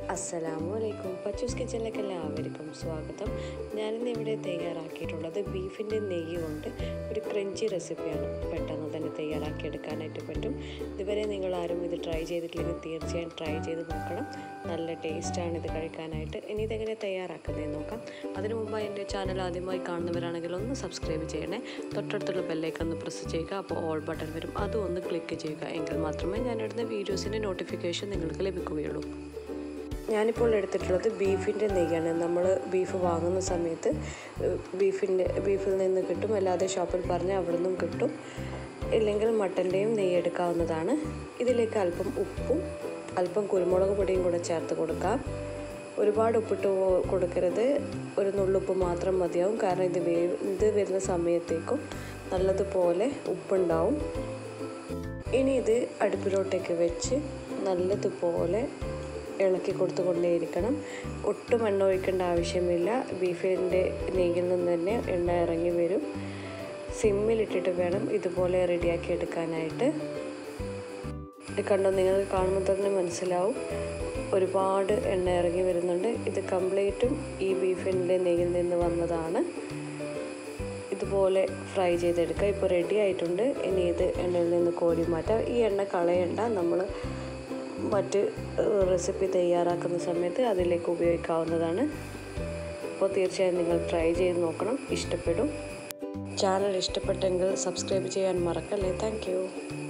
അസ്സലാമു അലൈക്കും പച്ചൂസ് കിച്ചണിലേക്ക് എല്ലാവർക്കും സ്വാഗതം ഞാനിന്ന് ഇവിടെ തയ്യാറാക്കിയിട്ടുള്ളത് ബീഫിൻ്റെ നെയ്യ് കൊണ്ട് ഒരു ക്രഞ്ചി റെസിപ്പിയാണ് പെട്ടെന്ന് തന്നെ തയ്യാറാക്കിയെടുക്കാനായിട്ട് പറ്റും ഇതുവരെ നിങ്ങൾ ആരും ഇത് ട്രൈ ചെയ്തിട്ടില്ലെങ്കിൽ തീർച്ചയായും ട്രൈ ചെയ്ത് നോക്കണം നല്ല ടേസ്റ്റാണ് ഇത് കഴിക്കാനായിട്ട് ഇനി ഇതെങ്ങനെ തയ്യാറാക്കുന്നതെന്ന് നോക്കാം അതിനു മുമ്പ് എൻ്റെ ചാനൽ ആദ്യമായി കാണുന്നവരാണെങ്കിൽ ഒന്ന് സബ്സ്ക്രൈബ് ചെയ്യണേ തൊട്ടടുത്തുള്ള ബെല്ലേക്ക് ഒന്ന് പ്രസ് ചെയ്യുക അപ്പോൾ ഓൾ ബട്ടൺ വരും അതും ഒന്ന് ക്ലിക്ക് ചെയ്യുക എങ്കിൽ മാത്രമേ ഞാനിടുന്ന വീഡിയോസിൻ്റെ നോട്ടിഫിക്കേഷൻ നിങ്ങൾക്ക് ലഭിക്കുകയുള്ളൂ ഞാനിപ്പോൾ എടുത്തിട്ടുള്ളത് ബീഫിൻ്റെ നെയ്യാണ് നമ്മൾ ബീഫ് വാങ്ങുന്ന സമയത്ത് ബീഫിൻ്റെ ബീഫിൽ നിന്ന് കിട്ടും അല്ലാതെ ഷോപ്പിൽ പറഞ്ഞ് അവിടെ നിന്നും കിട്ടും ഇല്ലെങ്കിൽ മട്ടൻ്റെയും നെയ്യ് എടുക്കാവുന്നതാണ് ഇതിലേക്ക് അല്പം ഉപ്പും അല്പം കുരുമുളക് പൊടിയും കൂടെ ചേർത്ത് കൊടുക്കാം ഒരുപാട് ഉപ്പിട്ട് കൊടുക്കരുത് ഒരു നുള്ളുപ്പ് മാത്രം മതിയാവും കാരണം ഇത് വേ ഇത് വരുന്ന സമയത്തേക്കും നല്ലതുപോലെ ഉപ്പുണ്ടാവും ഇനി ഇത് അടുപ്പിലോട്ടേക്ക് വെച്ച് നല്ലതുപോലെ ഇളക്കി കൊടുത്തുകൊണ്ടേയിരിക്കണം ഒട്ടും എണ്ണ ഒഴിക്കേണ്ട ആവശ്യമില്ല ബീഫിൻ്റെ നെയ്യിൽ നിന്ന് തന്നെ എണ്ണ ഇറങ്ങി വരും സിമ്മിലിട്ടിട്ട് വേണം ഇതുപോലെ റെഡിയാക്കി എടുക്കാനായിട്ട് കണ്ടോ നിങ്ങൾക്ക് കാണുമ്പോൾ തന്നെ മനസ്സിലാവും ഒരുപാട് എണ്ണ ഇറങ്ങി വരുന്നുണ്ട് ഇത് കംപ്ലീറ്റും ഈ ബീഫിൻ്റെ നെയ്യിൽ നിന്ന് വന്നതാണ് ഇതുപോലെ ഫ്രൈ ചെയ്തെടുക്കുക ഇപ്പോൾ റെഡി ആയിട്ടുണ്ട് ഇനി ഇത് എണ്ണയിൽ നിന്ന് കോരി മാറ്റാം ഈ എണ്ണ കളയണ്ട നമ്മൾ മറ്റ് റെസിപ്പി തയ്യാറാക്കുന്ന സമയത്ത് അതിലേക്ക് ഉപയോഗിക്കാവുന്നതാണ് അപ്പോൾ തീർച്ചയായും നിങ്ങൾ ട്രൈ ചെയ്ത് നോക്കണം ഇഷ്ടപ്പെടും ചാനൽ ഇഷ്ടപ്പെട്ടെങ്കിൽ സബ്സ്ക്രൈബ് ചെയ്യാൻ മറക്കല്ലേ താങ്ക്